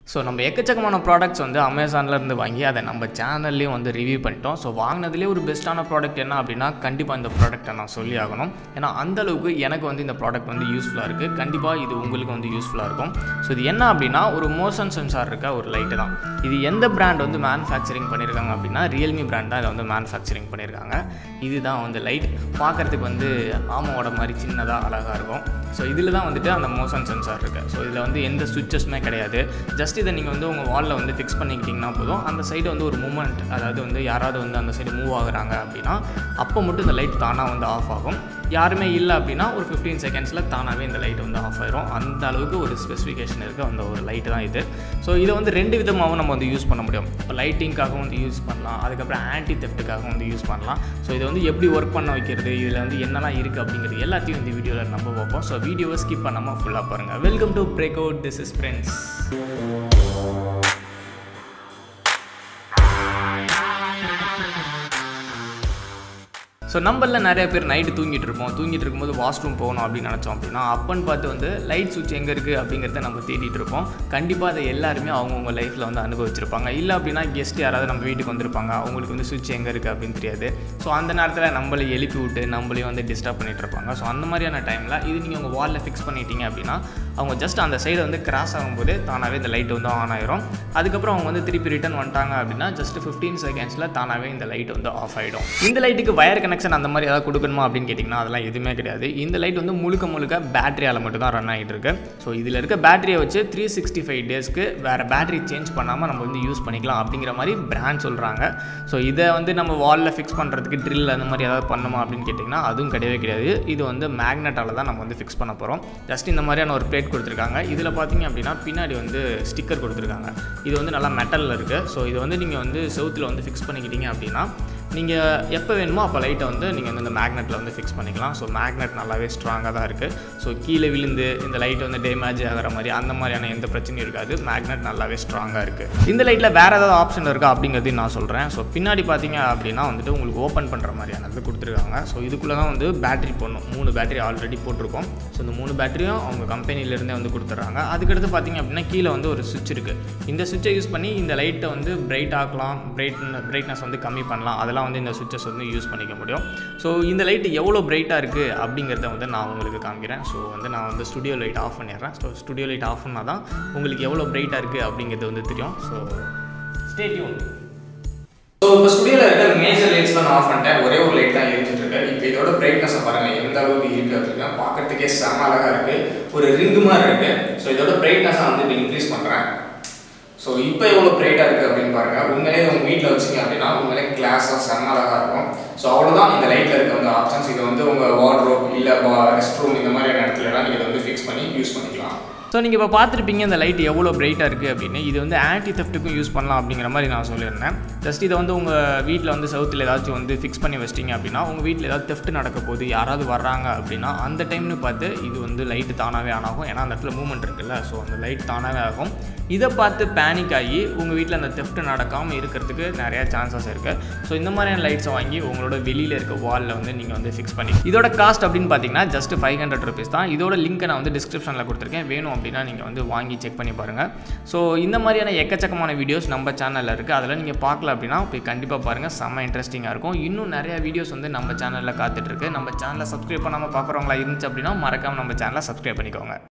so நம்ம எக்கச்சக்கமான products வந்து அமேசான்ல இருந்து வாங்கி அதை நம்ம சேனல்லையும் வந்து ரிவ்யூ பண்ணிட்டோம் ஸோ வாங்கினதுலேயே ஒரு பெஸ்ட்டான ப்ராடக்ட் என்ன அப்படின்னா கண்டிப்பாக இந்த ப்ராடக்ட்டை நான் சொல்லி ஆகணும் ஏன்னா அந்த அளவுக்கு எனக்கு வந்து இந்த ப்ராடக்ட் வந்து யூஸ்ஃபுல்லாக இருக்குது கண்டிப்பாக இது உங்களுக்கு வந்து யூஸ்ஃபுல்லாக இருக்கும் ஸோ இது என்ன அப்படின்னா ஒரு மோஷன் சென்சார் இருக்க ஒரு லைட்டு தான் இது எந்த பிராண்ட் வந்து மேனுஃபேக்சரிங் பண்ணியிருக்காங்க அப்படின்னா ரியல்மி பிராண்ட் தான் இதை வந்து மேனுஃபேக்சரிங் பண்ணியிருக்காங்க இதுதான் வந்து லைட் பார்க்குறதுக்கு வந்து ஆமாவோட மாதிரி சின்னதாக அழகாக இருக்கும் ஸோ இதில் தான் வந்துட்டு அந்த மோஷன் சென்சார் இருக்குது ஸோ இதில் வந்து எந்த சுவிச்சஸுமே கிடையாது ஜஸ்ட் இதை நீங்கள் வந்து உங்கள் வாலில் வந்து ஃபிக்ஸ் பண்ணிக்கிட்டிங்கன்னா போதும் அந்த சைடு வந்து ஒரு மூமெண்ட் அதாவது வந்து யாராவது வந்து அந்த சைடு மூவ் ஆகுறாங்க அப்படின்னா அப்போ மட்டும் இந்த லைட் தானாக வந்து ஆஃப் ஆகும் யாருமே இல்லை அப்படின்னா ஒரு ஃபிஃப்டீன் செகண்ட்ஸில் தானாகவே இந்த லைட் வந்து ஆஃப் ஆயிரும் அந்த அளவுக்கு ஒரு ஸ்பெசிஃபிகேஷன் இருக்குது அந்த ஒரு லைட்டு தான் இது ஸோ இதை வந்து ரெண்டு விதமாகவும் நம்ம வந்து யூஸ் பண்ண முடியும் இப்போ லைட்டிங்காகவும் வந்து யூஸ் பண்ணலாம் அதுக்கப்புறம் ஆன்டி தெஃப்ட்டுக்காகவும் வந்து யூஸ் பண்ணலாம் ஸோ இதை வந்து எப்படி ஒர்க் பண்ண வைக்கிறது இதில் வந்து என்னெல்லாம் இருக்குது அப்படிங்கிறது எல்லாத்தையும் இந்த வீடியோவில் நம்ம பார்ப்போம் ஸோ வீடியோவை ஸ்கிப் பண்ணாமல் ஃபுல்லாக பாருங்கள் welcome to break out this is friends so நம்மள நிறைய பேர் நைட்டு தூங்கிட்டு இருப்போம் தூங்கிட்டு இருக்கும்போது வாஷ்ரூம் போகணும் அப்படின்னு நினச்சோம் அப்படின்னா அப்பன்னு பார்த்து வந்து லைட் சுவிட்ச் எங்கே இருக்குது அப்படிங்கிறத நம்ம தேடிட்டு இருப்போம் கண்டிப்பாக அதை எல்லாருமே அவங்கவுங்க லைஃப்பில் வந்து அனுபவிச்சிருப்பாங்க இல்லை அப்படின்னா கெஸ்ட் யாராவது நம்ம வீட்டுக்கு வந்திருப்பாங்க அவங்களுக்கு வந்து சுவிட்ச் எங்கே இருக்குது அப்படின்னு தெரியாது ஸோ அந்த நேரத்தில் நம்மளை எழுப்பி விட்டு நம்மளையும் வந்து டிஸ்டர்ப் பண்ணிட்டு இருப்பாங்க ஸோ அந்த மாதிரியான டைமில் இது நீங்கள் உங்கள் வாலில் ஃபிக்ஸ் பண்ணிட்டீங்க அப்படின்னா அவங்க ஜஸ்ட் அந்த சைடு வந்து கிராஸ் ஆகும்போது தானாகவே இந்த லைட் வந்து ஆன் ஆயிரும் அதுக்கப்புறம் அவங்க வந்து திருப்பி ரிட்டர்ன் வந்துட்டாங்க அப்படின்னா ஜஸ்ட் ஃபிஃப்டீன் செகண்ட்ஸில் தானாகவே இந்த லைட் வந்து ஆஃப் ஆகிடும் இந்த லைட்டுக்கு வயர் கனெக்ஷன் அந்த மாதிரி ஏதாவது கொடுக்கணுமா அப்படின்னு கேட்டிங்கன்னா அதெல்லாம் எதுவுமே கிடையாது இந்த லைட் வந்து முழுக்க முழுக்க பேட்டரியால் மட்டும் தான் ரன் ஆகிட்டு இருக்கு ஸோ இதில் இருக்க பேட்டரியை வச்சு த்ரீ சிக்ஸ்டி ஃபைவ் டேஸ்க்கு வேறு பேட்டரி சேஞ்ச் பண்ணாமல் நம்ம வந்து யூஸ் பண்ணிக்கலாம் அப்படிங்கிற மாதிரி பிராண்ட் சொல்கிறாங்க ஸோ இதை வந்து நம்ம வாலில் ஃபிக்ஸ் பண்ணுறதுக்கு ட்ரில் அந்த மாதிரி ஏதாவது பண்ணுமா அப்படின்னு கேட்டிங்கன்னா அதுவும் கிடையவே கிடையாது இது வந்து மேக்னெட்டால் தான் நம்ம வந்து ஃபிக்ஸ் பண்ண போகிறோம் ஜஸ்ட் இந்த மாதிரியான ஒரு பிளேட் கொடுத்துருக்காங்க இதில் பார்த்தீங்க அப்படின்னா பின்னாடி வந்து ஸ்டிக்கர் கொடுத்துருக்காங்க இது வந்து நல்லா மெட்டலில் இருக்குது ஸோ இது வந்து நீங்கள் வந்து செவுத்தில் வந்து ஃபிக்ஸ் பண்ணிக்கிட்டீங்க அப்படின்னா நீங்கள் எப்போ வேணுமோ அப்போ லைட்டை வந்து நீங்கள் வந்து இந்த மேக்னெட்டில் வந்து ஃபிக்ஸ் பண்ணிக்கலாம் ஸோ மேக்னெட் நல்லாவே ஸ்ட்ராங்காக தான் இருக்குது ஸோ கீழே விழுந்து இந்த லைட் வந்து டேமேஜ் ஆகிற மாதிரி அந்த மாதிரியான எந்த பிரச்சனையும் இருக்காது மேக்னெட் நல்லாவே ஸ்ட்ராங்காக இருக்குது இந்த லைட்டில் வேறு ஏதாவது ஆப்ஷன் இருக்கா அப்படிங்கிறதையும் நான் சொல்கிறேன் ஸோ பின்னாடி பார்த்தீங்க அப்படின்னா வந்துட்டு உங்களுக்கு ஓப்பன் பண்ணுற மாதிரியானது கொடுத்துருக்காங்க ஸோ இதுக்குள்ளே தான் வந்து பேட்டரி போடணும் மூணு பேட்டரி ஆல்ரெடி போட்டிருக்கோம் ஸோ இந்த மூணு பேட்டரியும் அவங்க கம்பெனிலேருந்தே வந்து கொடுத்துட்றாங்க அதுக்கடுத்து பார்த்தீங்க அப்படின்னா கீழே வந்து ஒரு சுவிட்ச் இருக்குது இந்த சுவிட்சை யூஸ் பண்ணி இந்த லைட்டை வந்து பிரைட் ஆக்கலாம் பிரைட் பிரைட்னஸ் வந்து கம்மி பண்ணலாம் அதெல்லாம் அதெல்லாம் வந்து இந்த சுவிட்சஸ் வந்து யூஸ் பண்ணிக்க முடியும் ஸோ இந்த லைட் எவ்வளோ பிரைட்டாக இருக்குது அப்படிங்கிறத வந்து நான் உங்களுக்கு காமிக்கிறேன் ஸோ வந்து நான் வந்து ஸ்டுடியோ லைட் ஆஃப் பண்ணிடுறேன் ஸோ ஸ்டுடியோ லைட் ஆஃப் பண்ணால் தான் உங்களுக்கு எவ்வளோ பிரைட்டாக இருக்குது அப்படிங்கிறது வந்து தெரியும் ஸோ ஸ்டேட்யூன் ஸோ இப்போ ஸ்டுடியோவில் இருக்க மேஜர் லைட்ஸ்லாம் நான் ஆஃப் பண்ணிட்டேன் ஒரே ஒரு லைட் தான் எரிஞ்சிட்டு இருக்கு இப்போ இதோட பிரைட்னஸை பாருங்கள் எந்த அளவுக்கு இருக்குது அப்படின்னா பார்க்கறதுக்கே செம அழகாக இருக்குது ஒரு ரிங்கு மாதிரி இருக்குது ஸோ இதோட பிரைட்னஸை வந்து இப்போ இன்க்ரீஸ் பண்ணுறேன் ஸோ இப்போ எவ்வளோ பிரைட்டாக இருக்குது அப்படின்னு பாருங்கள் உண்மையிலே உங்கள் வீட்டில் வச்சிங்க அப்படின்னா உண்மையிலே கிளாஸாக செம்ம அழகாக இருக்கும் ஸோ அவ்வளோதான் இந்த லைட்டில் இருக்க வந்து ஆப்ஷன்ஸ் இது வந்து உங்கள் வார்ட்ரோப் இல்லை ரெஸ்ட் ரூம் இந்த மாதிரியான இடத்துலலாம் நீங்கள் இதை வந்து ஃபிக்ஸ் பண்ணி யூஸ் பண்ணிக்கலாம் ஸோ நீங்கள் இப்போ பார்த்துருப்பீங்க இந்த லைட் எவ்வளோ பிரைட்டாக இருக்குது அப்படின்னு இது வந்து ஆன்டி தெஃப்ட்டுக்கும் யூஸ் பண்ணலாம் அப்படிங்கிற மாதிரி நான் சொல்லியிருந்தேன் ஜஸ்ட் இதை வந்து உங்கள் வீட்டில் வந்து சவுத்தில் ஏதாச்சும் வந்து ஃபிக்ஸ் பண்ணி வச்சிட்டிங்க அப்படின்னா உங்கள் வீட்டில் ஏதாவது தெஃப்ட் நடக்க போகுது யாராவது வர்றாங்க அப்படின்னா அந்த டைம்னு பார்த்து இது வந்து லைட்டு தானாகவே ஆன் ஆகும் ஏன்னா அந்த இடத்துல மூவ்மெண்ட் இருக்குல்ல ஸோ அந்த லைட் தானாகவே ஆகும் இதை பார்த்து பேனிக் ஆகி உங்கள் வீட்டில் அந்த தெஃப்ட் நடக்காமல் இருக்கிறதுக்கு நிறையா சான்சஸ் இருக்குது ஸோ இந்த மாதிரியான லைட்ஸை வாங்கி உங்களோட வெளியில் இருக்க வாலில் வந்து நீங்கள் வந்து ஃபிக்ஸ் பண்ணி இதோட காஸ்ட் அப்படின்னு பார்த்தீங்கன்னா ஜஸ்ட் ஃபைவ் ஹண்ட்ரட் ருபீஸ் தான் இதோட லிங்க்கை நான் வந்து டிஸ்கிரிப்ஷனில் கொடுத்துருக்கேன் வேணும் அப்படின்னா நீங்கள் வந்து வாங்கி செக் பண்ணி பாருங்கள் ஸோ இந்த மாதிரியான எக்கச்சக்கமான வீடியோஸ் நம்ம சேனலில் இருக்குது அதில் நீங்கள் பார்க்கல அப்படின்னா போய் கண்டிப்பாக பாருங்கள் செம்ம இன்ட்ரெஸ்டிங்காக இருக்கும் இன்னும் நிறைய வீடியோஸ் வந்து நம்ம சேனலில் காத்துட்ருக்கு நம்ம சேனலை சப்ஸ்கிரைப் பண்ணாமல் பார்க்குறவங்களா இருந்துச்சு அப்படின்னா மறக்காமல் நம்ம சேனலை சப்ஸ்கிரைப் பண்ணிக்கோங்க